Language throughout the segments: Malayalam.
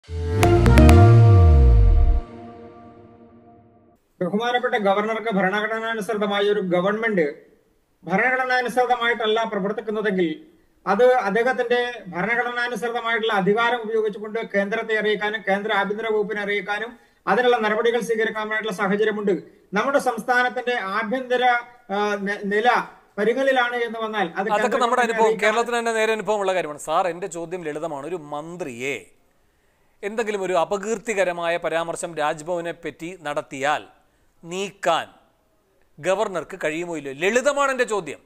ബഹുമാനപ്പെട്ട ഗവർണർക്ക് ഭരണഘടനാനുസൃതമായ ഒരു ഗവൺമെന്റ് ഭരണഘടനാനുസൃതമായിട്ടല്ല പ്രവർത്തിക്കുന്നതെങ്കിൽ അത് അദ്ദേഹത്തിന്റെ ഭരണഘടനാനുസൃതമായിട്ടുള്ള അധികാരം ഉപയോഗിച്ചുകൊണ്ട് കേന്ദ്രത്തെ അറിയിക്കാനും കേന്ദ്ര ആഭ്യന്തര വകുപ്പിനെ അറിയിക്കാനും അതിനുള്ള നടപടികൾ സ്വീകരിക്കാനായിട്ടുള്ള സാഹചര്യമുണ്ട് നമ്മുടെ സംസ്ഥാനത്തിന്റെ ആഭ്യന്തര ആ, ന- നില പരിങ്ങലിലാണ് എന്ന് വന്നാൽ അത് അതൊക്കെ കേന്ദ്ര നമ്മുടെ ഗവൺമെന്റിനെ അനുഭവം അറിയിക്കാൻ- കേരളത്തിന് തന്നെ നേരെ അനുഭവമുള്ള കാര്യമാണ് സാർ എൻ്റെ ചോദ്യം ലളിതമാണ് ഒരു മന്ത്രിയെ എന്തെങ്കിലും ഒരു അപകീർത്തികരമായ പരാമർശം രാജ്ഭവനെ പറ്റി നടത്തിയാൽ നീക്കാൻ ഗവർണർക്ക് കഴിയുമോ ഇല്ലയോ ലളിതമാണ് എൻ്റെ ചോദ്യം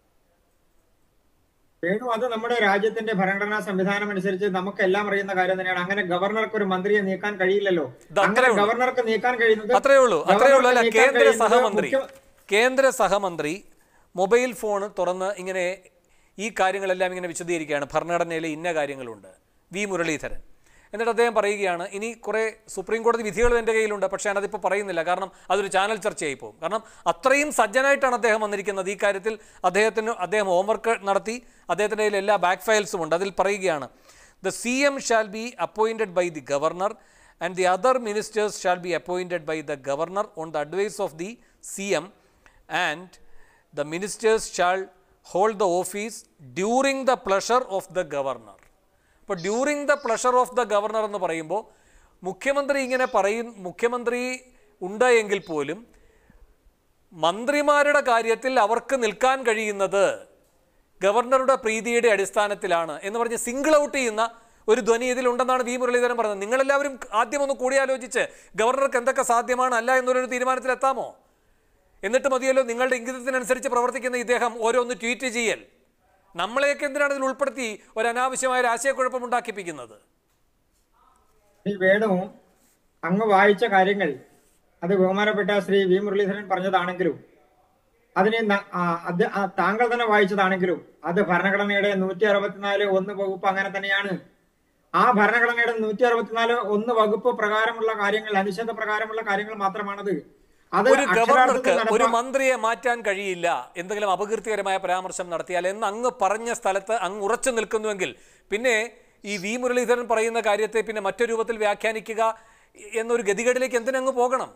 വേണു അത് നമ്മുടെ രാജ്യത്തിന്റെ ഭരണഘടനാ സംവിധാനം അനുസരിച്ച് നമുക്ക് എല്ലാം അറിയുന്ന കാര്യം തന്നെയാണ് അങ്ങനെ ഗവർണർക്ക് ഒരു മന്ത്രിയെ നീക്കാൻ കഴിയില്ലല്ലോ ഇത് അങ്ങനെ അത്രേ ഉള്ളൂ. ഗവർണർക്ക് നീക്കാൻ കഴിയുന്നത് അത്രയേ ഉള്ളൂ അത്രയേ ഉള്ളൂ അല്ല ഗവർണർക്ക് നീക്കാൻ കേന്ദ്ര കഴിയുന്നത് സഹമന്ത്രി മുഖ്യ- കേന്ദ്ര സഹമന്ത്രി മൊബൈൽ ഫോൺ തുറന്ന് ഇങ്ങനെ ഈ കാര്യങ്ങളെല്ലാം ഇങ്ങനെ വിശദീകരിക്കുകയാണ് ഭരണഘടനയിലെ ഇന്ന കാര്യങ്ങളുണ്ട് വി മുരളീധരൻ എന്നിട്ട് അദ്ദേഹം പറയുകയാണ് ഇനി കുറേ സുപ്രീം കോടതി വിധികളും എൻ്റെ കയ്യിലുണ്ട് പക്ഷേ ഞാനതിപ്പോൾ പറയുന്നില്ല കാരണം അതൊരു ചാനൽ ചർച്ചയായി പോകും കാരണം അത്രയും സജ്ജനായിട്ടാണ് അദ്ദേഹം വന്നിരിക്കുന്നത് ഈ കാര്യത്തിൽ അദ്ദേഹത്തിന് അദ്ദേഹം ഹോംവർക്ക് നടത്തി അദ്ദേഹത്തിൻ്റെ കയ്യിൽ എല്ലാ ബാക്ക് ഫയൽസും ഉണ്ട് അതിൽ പറയുകയാണ് the C M shall be appointed by the governor and the other ministers shall be appointed by the governor on the advice of the C M and the ministers shall hold the office during the pleasure of the governor അപ്പോൾ during the pleasure of the governor എന്ന് പറയുമ്പോൾ മുഖ്യമന്ത്രി ഇങ്ങനെ പറയും മുഖ്യമന്ത്രി ഉണ്ട് എങ്കിൽ പോലും മന്ത്രിമാരുടെ കാര്യത്തിൽ അവർക്ക് നിൽക്കാൻ കഴിയുന്നത് ഗവർണറുടെ പ്രീതിയുടെ അടിസ്ഥാനത്തിലാണ് എന്ന് പറഞ്ഞ് സിംഗിൾ ഔട്ട് ചെയ്യുന്ന ഒരു ധ്വനി ഇതിലുണ്ടെന്നാണ് വി മുരളീധരൻ പറഞ്ഞത് നിങ്ങളെല്ലാവരും ആദ്യം ഒന്ന് കൂടിയാലോചിച്ച് ഗവർണർക്ക് എന്തൊക്കെ സാധ്യമാണ് അല്ല എന്നൊരു തീരുമാനത്തിലെത്താമോ എന്നിട്ട് മതിയല്ലോ നിങ്ങളുടെ ഇംഗിതത്തിനനുസരിച്ച് പ്രവർത്തിക്കുന്ന ഇദ്ദേഹം ഓരോന്ന് ട്വീറ്റ് ചെയ്യൽ നമ്മളെയൊക്കെ എന്തിനാണ് ഇതിൽ ഉൾപ്പെടുത്തി ഒരു അനാവശ്യമായ ഒരു ആശയക്കുഴപ്പം ഉണ്ടാക്കിപ്പിക്കുന്നത് ഈ വേണു അങ്ങ് വായിച്ച കാര്യങ്ങൾ അത് ബഹുമാനപ്പെട്ട ശ്രീ വി മുരളീധരൻ പറഞ്ഞതാണെങ്കിലും അതിനെ ന- ആ, അത് ആ, താങ്കൾ തന്നെ വായിച്ചതാണെങ്കിലും അത് ഭരണഘടനയുടെ നൂറ്റി അറുപത്തിനാല് ഒന്ന് വകുപ്പ് അങ്ങനെ തന്നെയാണ് ആ ഭരണഘടനയുടെ നൂറ്റി അറുപത്തിനാല് ഒന്ന് വകുപ്പ് പ്രകാരമുള്ള കാര്യങ്ങൾ അനുച്ഛേദ പ്രകാരമുള്ള കാര്യങ്ങൾ മാത്രമാണത് അത് ഒരു ഗവർണർക്ക് അക്ഷരാർത്ഥത്തിൽ ഒരു നടപ്പാ- മന്ത്രിയെ മാറ്റാൻ കഴിയില്ല എന്തെങ്കിലും അപകീർത്തികരമായ പരാമർശം നടത്തിയാൽ എന്ന് അങ്ങ് പറഞ്ഞ സ്ഥലത്ത് അങ്ങ് ഉറച്ചു നിൽക്കുന്നുവെങ്കിൽ പിന്നെ ഈ വി മുരളീധരൻ പറയുന്ന കാര്യത്തെ പിന്നെ മറ്റൊരു രൂപത്തിൽ വ്യാഖ്യാനിക്കുക എന്നൊരു ഗതികേടിലേക്ക് എന്തിനങ്ങ് പോകണം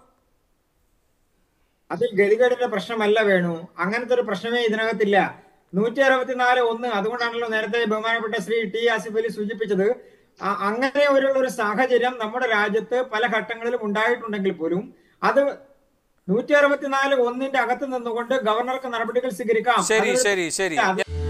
അത് ഗതികേടിന്റെ പ്രശ്നമല്ല വേണു അങ്ങനത്തെ ഒരു പ്രശ്നമേ ഇതിനകത്തില്ല നൂറ്റി അറുപത്തിനാല് ഒന്ന് അതുകൊണ്ടാണല്ലോ നേരത്തെ ബഹുമാനപ്പെട്ട ശ്രീ ടി ആസിഫ് അലി സൂചിപ്പിച്ചത് ആ- അങ്ങനെ ഒരു ഒരു സാഹചര്യം നമ്മുടെ രാജ്യത്ത് പല ഘട്ടങ്ങളിലും ഉണ്ടായിട്ടുണ്ടെങ്കിൽ പോലും അത് നൂറ്റി അറുപത്തിനാല് ഒന്നിന്റെ അകത്ത് നിന്നുകൊണ്ട് ഗവർണർക്ക് നടപടികൾ സ്വീകരിക്കാം ശരി അതൊരു- ശരി ശരി അത്